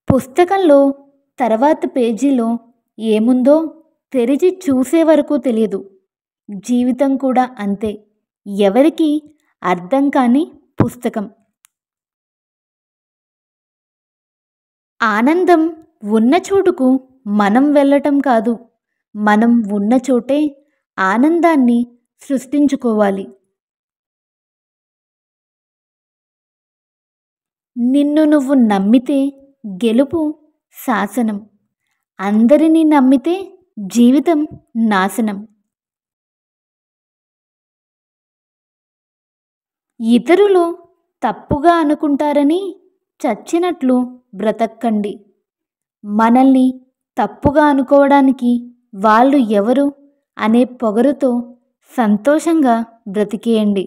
పుస్తకంలో తర్వాత పేజీలో ఏముందో తెరిచి చూసే వరకు తెలియదు జీవితం కూడా అంతే ఎవరికి అర్థం కాని పుస్తకం ఆనందం ఉన్న చోటుకు మనం వెళ్ళటం కాదు మనం ఉన్న చోటే ఆనందాన్ని సృష్టించుకోవాలి నిన్ను నువ్వు నమ్మితే గెలుపు శాసనం అందరినీ నమ్మితే జీవితం నాశనం ఇతరులు తప్పుగా అనుకుంటారని చచ్చినట్లు బ్రతక్కండి మనల్ని తప్పుగా అనుకోవడానికి వాళ్ళు ఎవరు అనే పొగరుతో సంతోషంగా బ్రతికేయండి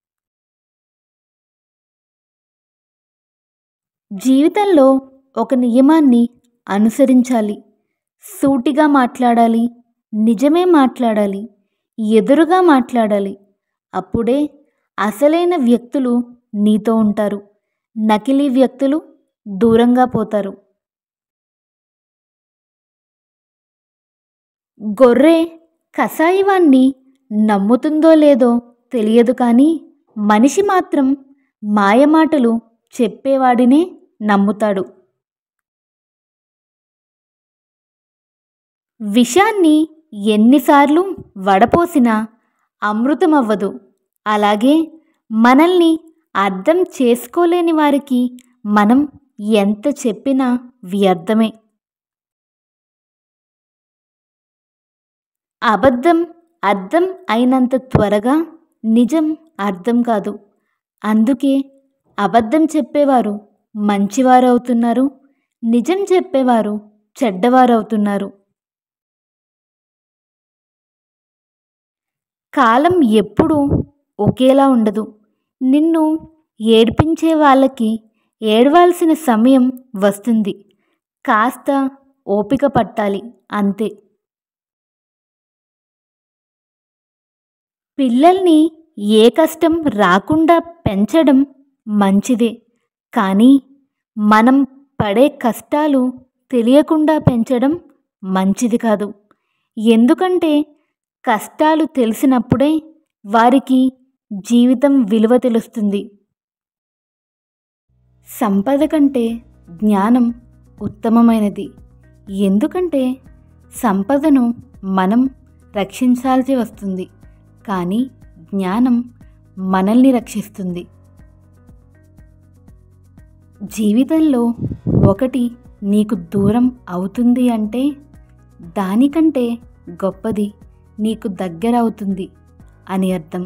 జీవితంలో ఒక నియమాన్ని అనుసరించాలి సూటిగా మాట్లాడాలి నిజమే మాట్లాడాలి ఎదురుగా మాట్లాడాలి అప్పుడే అసలైన వ్యక్తులు నీతో ఉంటారు నకిలీ వ్యక్తులు దూరంగా పోతారు గొర్రె కసాయివాన్ని నమ్ముతుందో లేదో తెలియదు కానీ మనిషి మాత్రం మాయమాటలు చెప్పేవాడినే నమ్ముతాడు విషాన్ని ఎన్నిసార్లు వడపోసినా అమృతమవ్వదు అలాగే మనల్ని అర్థం చేసుకోలేని వారికి మనం ఎంత చెప్పినా వ్యర్థమే అబద్ధం అర్థం అయినంత త్వరగా నిజం అర్థం కాదు అందుకే అబద్ధం చెప్పేవారు మంచివారు అవుతున్నారు నిజం చెప్పేవారు చెడ్డవారు అవుతున్నారు కాలం ఎప్పుడూ ఒకేలా ఉండదు నిన్ను ఏడ్పించే వాళ్ళకి ఏడవాల్సిన సమయం వస్తుంది కాస్త ఓపిక పట్టాలి అంతే పిల్లల్ని ఏ కష్టం రాకుండా పెంచడం మంచిదే కానీ మనం పడే కష్టాలు తెలియకుండా పెంచడం మంచిది కాదు ఎందుకంటే కష్టాలు తెలిసినప్పుడే వారికి జీవితం విలువ తెలుస్తుంది సంపద కంటే జ్ఞానం ఉత్తమమైనది ఎందుకంటే సంపదను మనం రక్షించాల్సి వస్తుంది కానీ జ్ఞానం మనల్ని రక్షిస్తుంది జీవితంలో ఒకటి నీకు దూరం అవుతుంది అంటే దానికంటే గొప్పది నీకు దగ్గర అవుతుంది అని అర్థం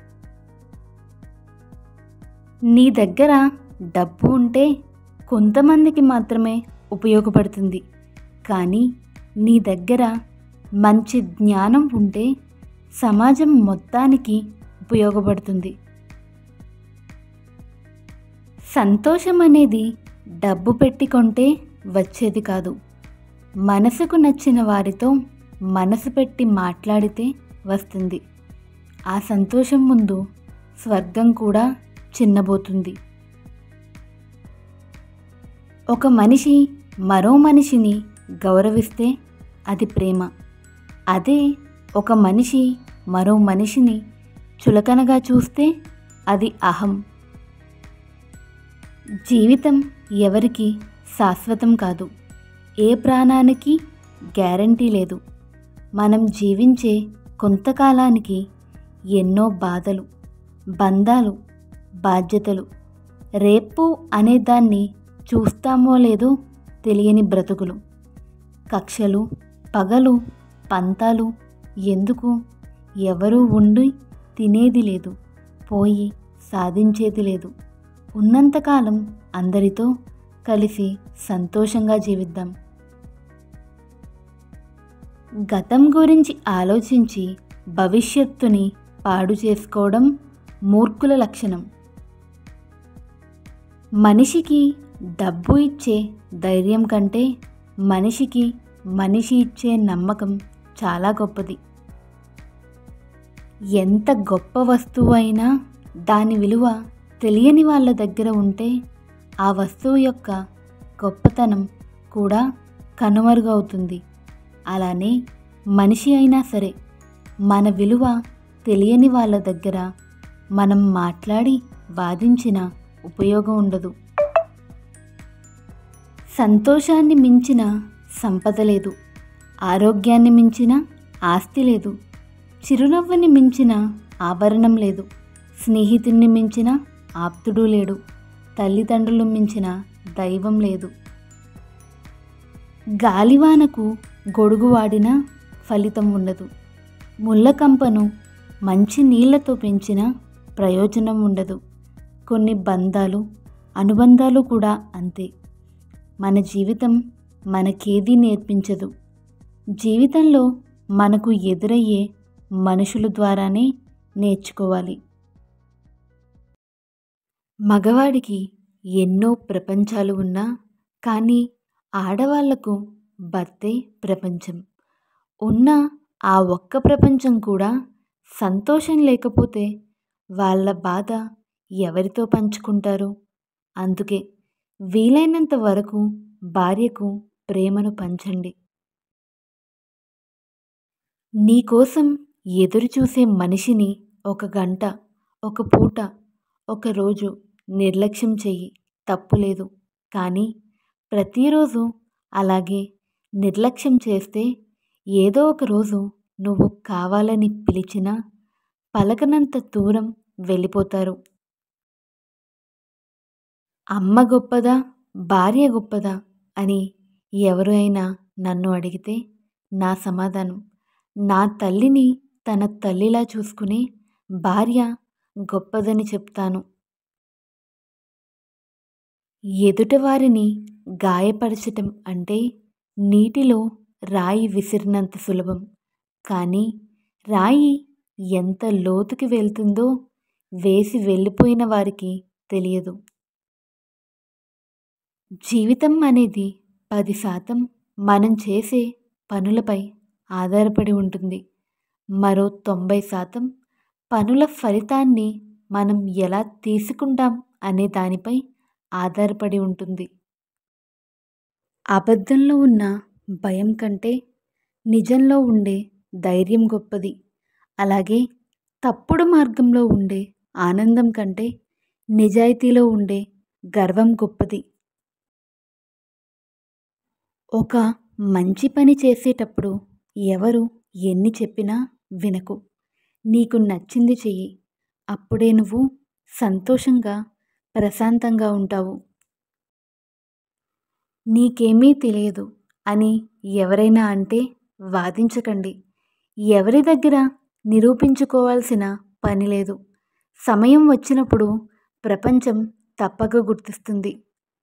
నీ దగ్గర డబ్బు ఉంటే కొంతమందికి మాత్రమే ఉపయోగపడుతుంది కానీ నీ దగ్గర మంచి జ్ఞానం ఉంటే సమాజం మొత్తానికి ఉపయోగపడుతుంది సంతోషం అనేది డబ్బు పెట్టి కొంటే వచ్చేది కాదు మనసుకు నచ్చిన వారితో మనసు పెట్టి మాట్లాడితే వస్తుంది ఆ సంతోషం ముందు స్వర్గం కూడా చిన్నబోతుంది ఒక మనిషి మరో మనిషిని గౌరవిస్తే అది ప్రేమ అదే ఒక మనిషి మరో మనిషిని చులకనగా చూస్తే అది అహం జీవితం ఎవరికి శాశ్వతం కాదు ఏ ప్రాణానికి గ్యారంటీ లేదు మనం జీవించే కొంతకాలానికి ఎన్నో బాధలు బంధాలు బాధ్యతలు రేపు అనే దాన్ని చూస్తామో లేదో తెలియని బ్రతుకులు కక్షలు పగలు పంతాలు ఎందుకు ఎవరూ ఉండి తినేది లేదు పోయి సాధించేది లేదు ఉన్నంతకాలం అందరితో కలిసి సంతోషంగా జీవిద్దాం గతం గురించి ఆలోచించి భవిష్యత్తుని పాడు చేసుకోవడం మూర్ఖుల లక్షణం మనిషికి డబ్బు ఇచ్చే ధైర్యం కంటే మనిషికి మనిషి ఇచ్చే నమ్మకం చాలా గొప్పది ఎంత గొప్ప వస్తువు అయినా దాని విలువ తెలియని వాళ్ళ దగ్గర ఉంటే ఆ వస్తువు యొక్క గొప్పతనం కూడా కనుమరుగవుతుంది అలానే మనిషి అయినా సరే మన విలువ తెలియని వాళ్ళ దగ్గర మనం మాట్లాడి వాదించిన ఉపయోగం ఉండదు సంతోషాన్ని మించిన సంపద లేదు ఆరోగ్యాన్ని మించిన ఆస్తి లేదు చిరునవ్వుని మించిన ఆభరణం లేదు స్నేహితుణ్ణి మించిన ఆప్తుడు లేడు తల్లిదండ్రులు మించిన దైవం లేదు గాలివానకు గొడుగు వాడినా ఫలితం ఉండదు ముళ్ళకంపను మంచి నీళ్లతో పెంచిన ప్రయోజనం ఉండదు కొన్ని బంధాలు అనుబంధాలు కూడా అంతే మన జీవితం మనకేదీ నేర్పించదు జీవితంలో మనకు ఎదురయ్యే మనుషుల ద్వారానే నేర్చుకోవాలి మగవాడికి ఎన్నో ప్రపంచాలు ఉన్నా కానీ ఆడవాళ్లకు భర్తే ప్రపంచం ఉన్న ఆ ఒక్క ప్రపంచం కూడా సంతోషం లేకపోతే వాళ్ళ బాధ ఎవరితో పంచుకుంటారు అందుకే వీలైనంత వరకు భార్యకు ప్రేమను పంచండి నీకోసం ఎదురు చూసే మనిషిని ఒక గంట ఒక పూట ఒక రోజు నిర్లక్ష్యం చెయ్యి తప్పులేదు కానీ ప్రతిరోజు అలాగే నిర్లక్ష్యం చేస్తే ఏదో ఒక రోజు నువ్వు కావాలని పిలిచినా పలకనంత దూరం వెళ్ళిపోతారు అమ్మ గొప్పదా భార్య గొప్పదా అని ఎవరు అయినా నన్ను అడిగితే నా సమాధానం నా తల్లిని తన తల్లిలా చూసుకునే భార్య గొప్పదని చెప్తాను ఎదుటివారిని గాయపరచటం అంటే నీటిలో రాయి విసిరినంత సులభం కానీ రాయి ఎంత లోతుకి వెళ్తుందో వేసి వెళ్ళిపోయిన వారికి తెలియదు జీవితం అనేది పది శాతం మనం చేసే పనులపై ఆధారపడి ఉంటుంది మరో తొంభై శాతం పనుల ఫలితాన్ని మనం ఎలా తీసుకుంటాం అనే దానిపై ఆధారపడి ఉంటుంది అబద్ధంలో ఉన్న భయం కంటే నిజంలో ఉండే ధైర్యం గొప్పది అలాగే తప్పుడు మార్గంలో ఉండే ఆనందం కంటే నిజాయితీలో ఉండే గర్వం గొప్పది ఒక మంచి పని చేసేటప్పుడు ఎవరు ఎన్ని చెప్పినా వినకు నీకు నచ్చింది చెయ్యి అప్పుడే నువ్వు సంతోషంగా ప్రశాంతంగా ఉంటావు నీకేమీ తెలియదు అని ఎవరైనా అంటే వాదించకండి ఎవరి దగ్గర నిరూపించుకోవాల్సిన పని లేదు సమయం వచ్చినప్పుడు ప్రపంచం తప్పక గుర్తిస్తుంది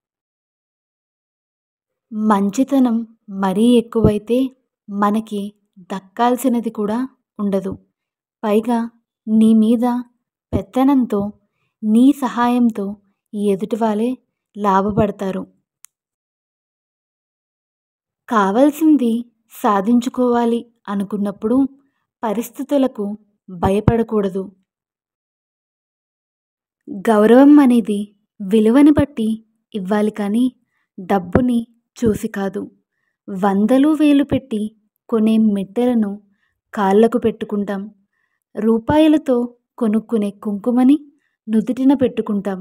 మంచితనం మరీ ఎక్కువైతే మనకి దక్కాల్సినది కూడా ఉండదు పైగా నీ మీద పెత్తనంతో నీ సహాయంతో ఎదుటివాళ్ళే లాభపడతారు కావలసింది సాధించుకోవాలి అనుకున్నప్పుడు పరిస్థితులకు భయపడకూడదు గౌరవం అనేది విలువని బట్టి ఇవ్వాలి కానీ డబ్బుని చూసి కాదు వందలు వేలు పెట్టి కొనే మిట్టెలను కాళ్ళకు పెట్టుకుంటాం రూపాయలతో కొనుక్కునే కుంకుమని నుదుటిన పెట్టుకుంటాం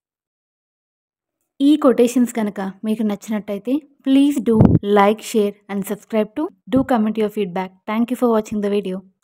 ఈ కొటేషన్స్ కనుక మీకు నచ్చినట్టయితే please do like share and subscribe to do comment your feedback thank you for watching the video